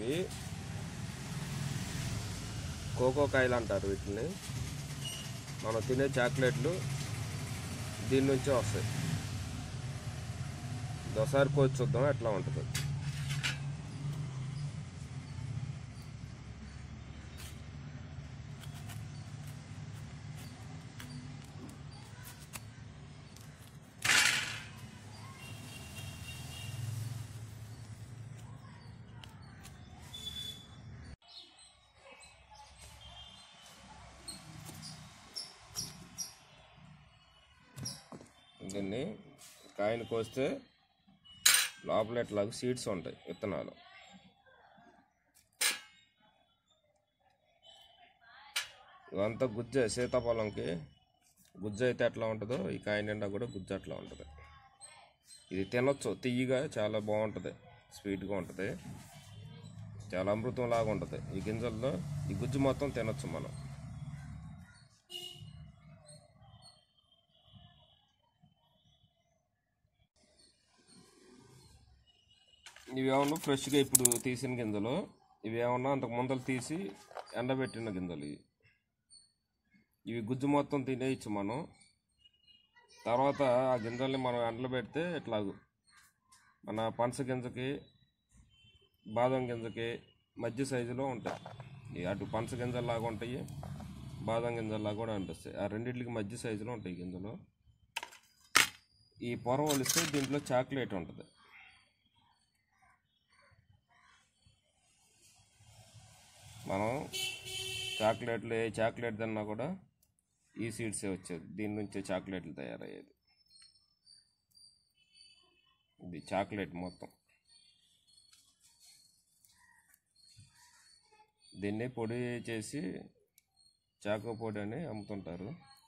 ఇవి కోకో కాయలు అంటారు వీటిని మనం తినే చాక్లెట్లు దీని నుంచే వస్తాయి ఒకసారి కోసి చూద్దాం ఎట్లా ఉంటుంది దీన్ని కాయను కోస్తే లోపల ఇట్లాగా సీడ్స్ ఉంటాయి విత్తనాలు ఇవంతా గుజ్జే సీతాఫలంకి గుజ్జు అయితే ఎట్లా ఉంటుందో ఈ కాయ నిండా కూడా గుజ్జు అట్లా ఉంటుంది ఇది తినొచ్చు తియ్యగా చాలా బాగుంటుంది స్వీట్గా ఉంటుంది చాలా అమృతం లాగా ఉంటుంది ఈ గింజల్లో ఈ గుజ్జు మొత్తం తినొచ్చు మనం ఇవి ఏమన్నా ఫ్రెష్గా ఇప్పుడు తీసిన గింజలు ఇవి ఏమన్నా అంతకు ముందలు తీసి ఎండబెట్టిన గింజలు ఇవి ఇవి గుజ్జు మొత్తం తినేయచ్చు మనం తర్వాత ఆ గింజల్ని మనం ఎండలో పెడితే ఇట్లాగు మన పనస గింజకి బాదం గింజకి మధ్య సైజులో ఉంటాయి ఈ అటు పనస గింజల్లాగా ఉంటాయి బాదం గింజల్లాగా కూడా అనిపిస్తాయి ఆ రెండింటికి మధ్య సైజులో ఉంటాయి గింజలు ఈ పొర వలిస్తే దీంట్లో చాక్లెట్ ఉంటుంది మనం చాక్లెట్లు ఏ చాక్లెట్ తిన్నా కూడా ఈ సీడ్సే వచ్చేది దీని నుంచే చాక్లెట్లు తయారయ్యేది ఇది చాక్లెట్ మొత్తం దీన్ని పొడి చేసి చాకో పొడి అని అమ్ముతుంటారు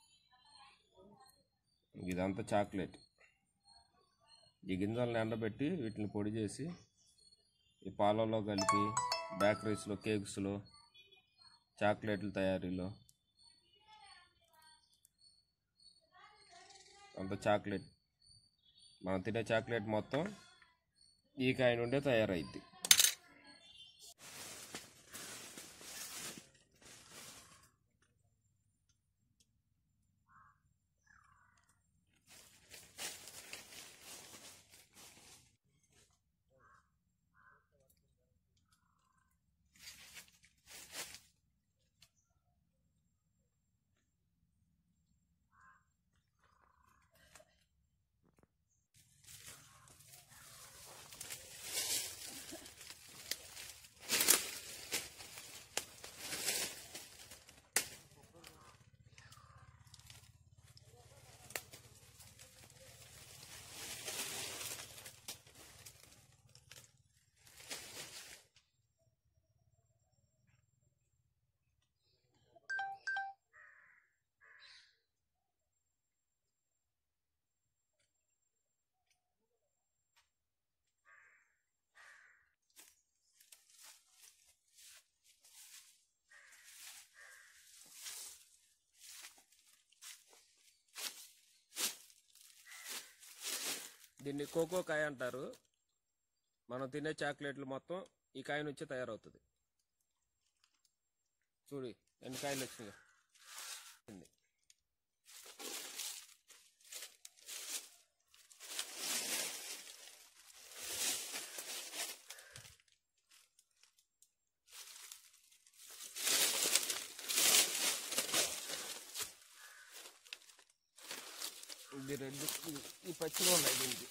ఇదంతా చాక్లెట్ ఈ గింజలను ఎండబెట్టి వీటిని పొడి చేసి ఈ పాలలో కలిపి బేకరీస్లో కేక్స్లో చాక్లెట్ల తయారీలో అంత చాక్లెట్ మనం తినే చాక్లెట్ మొత్తం ఈ కాయ నుండే తయారైద్ది దీన్ని కోకో కాయ అంటారు మనం తినే చాక్లెట్లు మొత్తం ఈ కాయ నుంచే తయారవుతుంది చూడు ఎన్ని కాయలు వచ్చినాయి ఉంది. ఇది రెండు ఈ- ఈ పచ్చిగా ఉన్నాయి దీనికి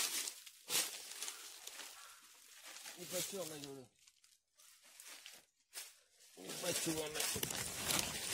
ఈ పచ్చిగా ఉన్నాయి చూడు ఈ పచ్చిగా ఉన్నాయి